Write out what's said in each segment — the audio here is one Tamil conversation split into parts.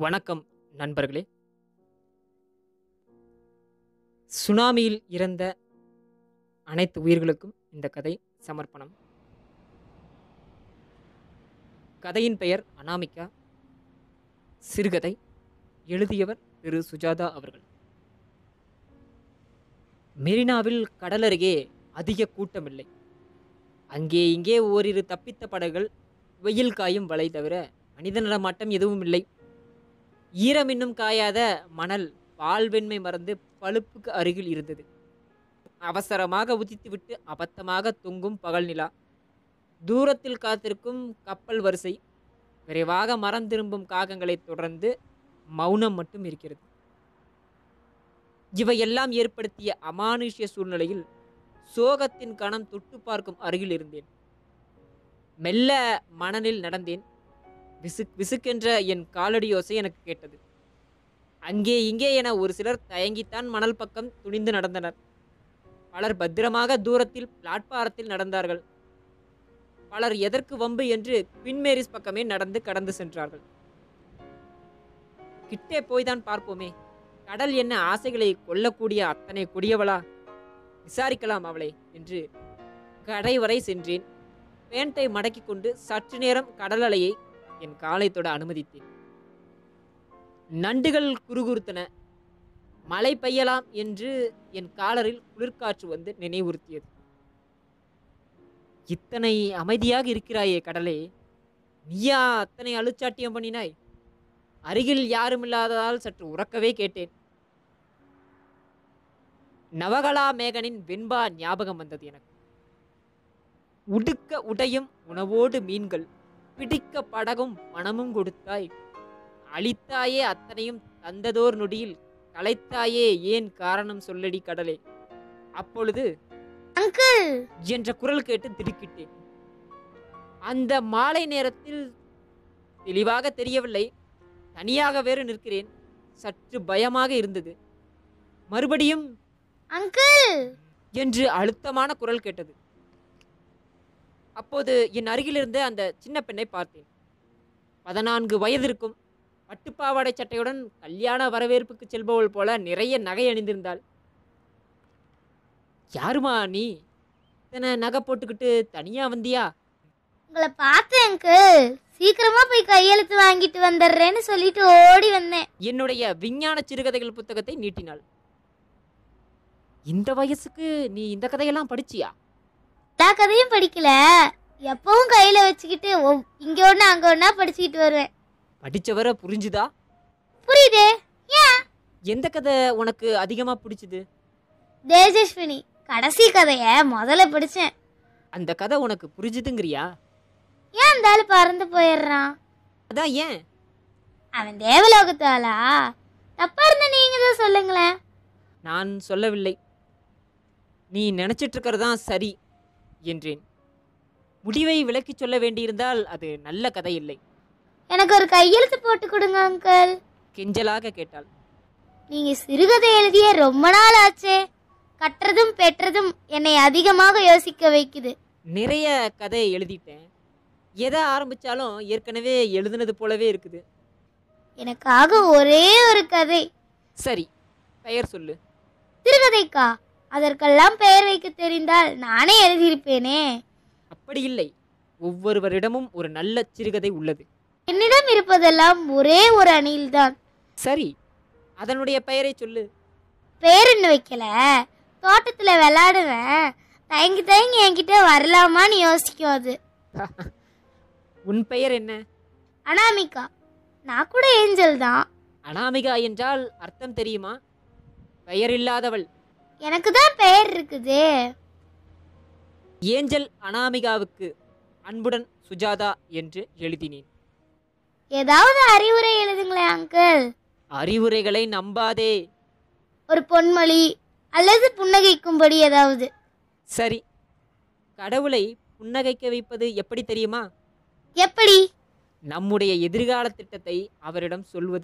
வணக்கம் நண்பர்களே சுனாமியில் இறந்த அனைத்து உயிர்களுக்கும் இந்த கதை சமர்ப்பணம் கதையின் பெயர் அனாமிகா சிறுகதை எழுதியவர் திரு சுஜாதா அவர்கள் மெரினாவில் கடலருகே அதிக கூட்டமில்லை அங்கே இங்கே ஓரிரு தப்பித்த படகுகள் வெயில் காயும் வலை தவிர மனித நடமாட்டம் எதுவும் இல்லை ஈரம் இன்னும் காயாத மணல் பால் வெண்மை மறந்து பழுப்புக்கு அருகில் இருந்தது அவசரமாக உதித்துவிட்டு அபத்தமாக தொங்கும் பகல் நிலா தூரத்தில் காத்திருக்கும் கப்பல் வரிசை விரைவாக மரம் திரும்பும் காகங்களை தொடர்ந்து மௌனம் மட்டும் இருக்கிறது இவையெல்லாம் ஏற்படுத்திய அமானுஷ்ய சூழ்நிலையில் சோகத்தின் கணம் தொட்டு பார்க்கும் அருகில் இருந்தேன் மெல்ல மணலில் நடந்தேன் விசுக் விசுக்கென்ற என் காலடியோசை எனக்கு கேட்டது அங்கே இங்கே என ஒரு சிலர் தயங்கித்தான் மணல் பக்கம் துணிந்து நடந்தனர் பலர் பத்திரமாக தூரத்தில் பிளாட்பாரத்தில் நடந்தார்கள் பலர் எதற்கு வம்பு என்று பின்மேரிஸ் பக்கமே நடந்து கடந்து சென்றார்கள் கிட்டே போய்தான் பார்ப்போமே கடல் என்ன ஆசைகளை கொல்லக்கூடிய அத்தனை கொடியவளா விசாரிக்கலாம் அவளை என்று கடை வரை சென்றேன் பேண்டை மடக்கிக் கொண்டு சற்று நேரம் கடல் அலையை என் காலை தொட அனுமதித்தேன் நண்டுகள் குறுகுறுத்தன மழை பெய்யலாம் என்று என் காலரில் குளிர்காற்று வந்து நினைவுறுத்தியது இத்தனை அமைதியாக இருக்கிறாயே கடலே நீயா அத்தனை அழுச்சாட்டியம் பண்ணினாய் அருகில் யாரும் இல்லாததால் சற்று உறக்கவே கேட்டேன் நவகலா மேகனின் வெண்பா ஞாபகம் வந்தது எனக்கு உடுக்க உடையும் உணவோடு மீன்கள் பிடிக்க படகும் பணமும் கொடுத்தாய் அளித்தாயே அத்தனையும் தந்ததோர் நொடியில் களைத்தாயே ஏன் காரணம் சொல்லடி கடலே அப்பொழுது அங்கிள் என்ற குரல் கேட்டு திடுக்கிட்டேன் அந்த மாலை நேரத்தில் தெளிவாக தெரியவில்லை தனியாக வேறு நிற்கிறேன் சற்று பயமாக இருந்தது மறுபடியும் அங்கிள் என்று அழுத்தமான குரல் கேட்டது அப்போது என் அருகில் இருந்த அந்த சின்ன பெண்ணை பார்த்தேன் பதினான்கு வயது இருக்கும் பட்டுப்பாவாடை சட்டையுடன் கல்யாண வரவேற்புக்கு செல்பவள் போல நிறைய நகை அணிந்திருந்தாள் யாருமா நீ இத்தனை நகை போட்டுக்கிட்டு தனியா வந்தியா உங்களை பார்த்தேன் அங்கிள் சீக்கிரமா போய் கையெழுத்து வாங்கிட்டு வந்துடுறேன்னு சொல்லிட்டு ஓடி வந்தேன் என்னுடைய விஞ்ஞான சிறுகதைகள் புத்தகத்தை நீட்டினாள் இந்த வயசுக்கு நீ இந்த கதையெல்லாம் படிச்சியா எல்லா கதையும் படிக்கல எப்பவும் கையில வச்சுக்கிட்டு ஒவ்- இங்க ஒண்ணு அங்க ஒண்ணா படிச்சுக்கிட்டு வருவேன் படிச்சவரை புரிஞ்சுதா புரியுதே ஏன் எந்த கதை உனக்கு அதிகமா பிடிச்சது தேஜஸ்வினி கடைசி கதைய முதல்ல படிச்சேன் அந்த கதை உனக்கு புரிஞ்சுதுங்கிறியா ஏன் அந்த ஆளு பறந்து போயிடுறான் அதான் ஏன் அவன் தேவலோகத்தாளா தப்பா இருந்தா நீங்க தான் சொல்லுங்களேன் நான் சொல்லவில்லை நீ நினைச்சிட்டு இருக்கிறதான் சரி என்றேன் முடிவை விளக்கிச் சொல்ல வேண்டியிருந்தால் அது நல்ல கதை இல்லை எனக்கு ஒரு கையெழுத்து போட்டு கொடுங்க அங்கிள் கெஞ்சலாக கேட்டாள் நீங்க சிறுகதை எழுதிய ரொம்ப நாள் ஆச்சே கற்றதும் பெற்றதும் என்னை அதிகமாக யோசிக்க வைக்குது நிறைய கதை எழுதிட்டேன் எதை ஆரம்பிச்சாலும் ஏற்கனவே எழுதுனது போலவே இருக்குது எனக்காக ஒரே ஒரு கதை சரி பெயர் சொல்லு சிறுகதைக்கா அதற்கெல்லாம் பெயர் வைக்க தெரிந்தால் நானே எழுதியிருப்பேனே அப்படி இல்லை ஒவ்வொருவரிடமும் ஒரு நல்ல சிறுகதை உள்ளது என்னிடம் இருப்பதெல்லாம் ஒரே ஒரு அணில்தான் சரி அதனுடைய பெயரை சொல்லு பேர் இன்னும் வைக்கல தோட்டத்துல விளையாடுவேன் தயங்கி தயங்கி என்கிட்ட வரலாமான்னு யோசிக்கும் அது உன் பெயர் என்ன அனாமிகா நான் கூட ஏஞ்சல் தான் அனாமிகா என்றால் அர்த்தம் தெரியுமா பெயர் இல்லாதவள் எனக்கு தான் பெயர் இருக்குது ஏஞ்சல் அனாமிகாவுக்கு அன்புடன் சுஜாதா என்று எழுதினேன் ஏதாவது அறிவுரை எழுதுங்களேன் அங்கிள் அறிவுரைகளை நம்பாதே ஒரு பொன்மொழி அல்லது புன்னகைக்கும்படி ஏதாவது சரி கடவுளை புன்னகைக்க வைப்பது எப்படி தெரியுமா எப்படி நம்முடைய எதிர்கால திட்டத்தை அவரிடம் சொல்வது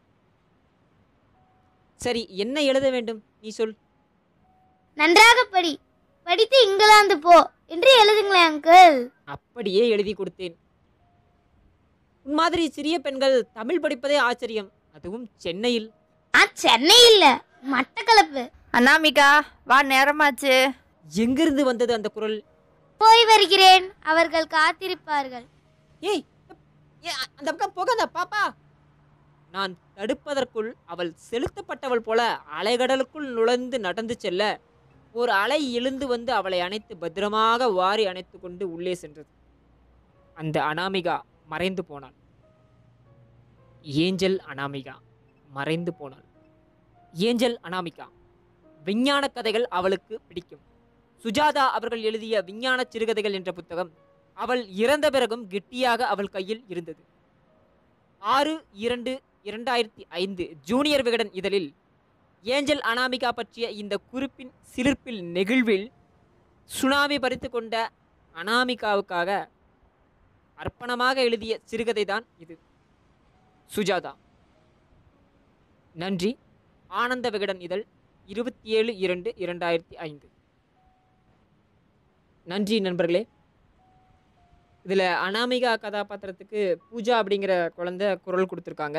சரி என்ன எழுத வேண்டும் நீ சொல் நன்றாக படி படித்து இங்கிலாந்து போ என்று எழுதுங்களேன் அங்கிள் அப்படியே எழுதி கொடுத்தேன் உன் மாதிரி சிறிய பெண்கள் தமிழ் படிப்பதே ஆச்சரியம் அதுவும் சென்னையில் நான் சென்னை இல்ல மட்டக்களப்பு அனாமிகா வா நேரமாச்சு எங்கிருந்து வந்தது அந்த குரல் போய் வருகிறேன் அவர்கள் காத்திருப்பார்கள் ஏய் ஏ, அந்த பக்கம் போகாத பாப்பா நான் தடுப்பதற்குள் அவள் செலுத்தப்பட்டவள் போல அலைகடலுக்குள் நுழைந்து நடந்து செல்ல ஒரு அலை எழுந்து வந்து அவளை அணைத்து பத்திரமாக வாரி அணைத்து கொண்டு உள்ளே சென்றது அந்த அனாமிகா மறைந்து போனாள் ஏஞ்சல் அனாமிகா மறைந்து போனாள் ஏஞ்சல் அனாமிகா விஞ்ஞான கதைகள் அவளுக்கு பிடிக்கும் சுஜாதா அவர்கள் எழுதிய விஞ்ஞான சிறுகதைகள் என்ற புத்தகம் அவள் இறந்த பிறகும் கெட்டியாக அவள் கையில் இருந்தது ஆறு இரண்டு இரண்டாயிரத்தி ஐந்து ஜூனியர் விகடன் இதழில் ஏஞ்சல் அனாமிகா பற்றிய இந்த குறிப்பின் சிலிர்ப்பில் நெகிழ்வில் சுனாமி பறித்து கொண்ட அனாமிகாவுக்காக அர்ப்பணமாக எழுதிய சிறுகதை தான் இது சுஜாதா நன்றி ஆனந்த விகடன் இதழ் இருபத்தி ஏழு இரண்டு இரண்டாயிரத்தி ஐந்து நன்றி நண்பர்களே இதில் அனாமிகா கதாபாத்திரத்துக்கு பூஜா அப்படிங்கிற குழந்தை குரல் கொடுத்துருக்காங்க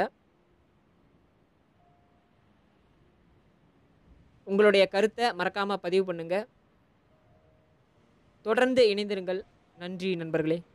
உங்களுடைய கருத்தை மறக்காமல் பதிவு பண்ணுங்க தொடர்ந்து இணைந்திருங்கள் நன்றி நண்பர்களே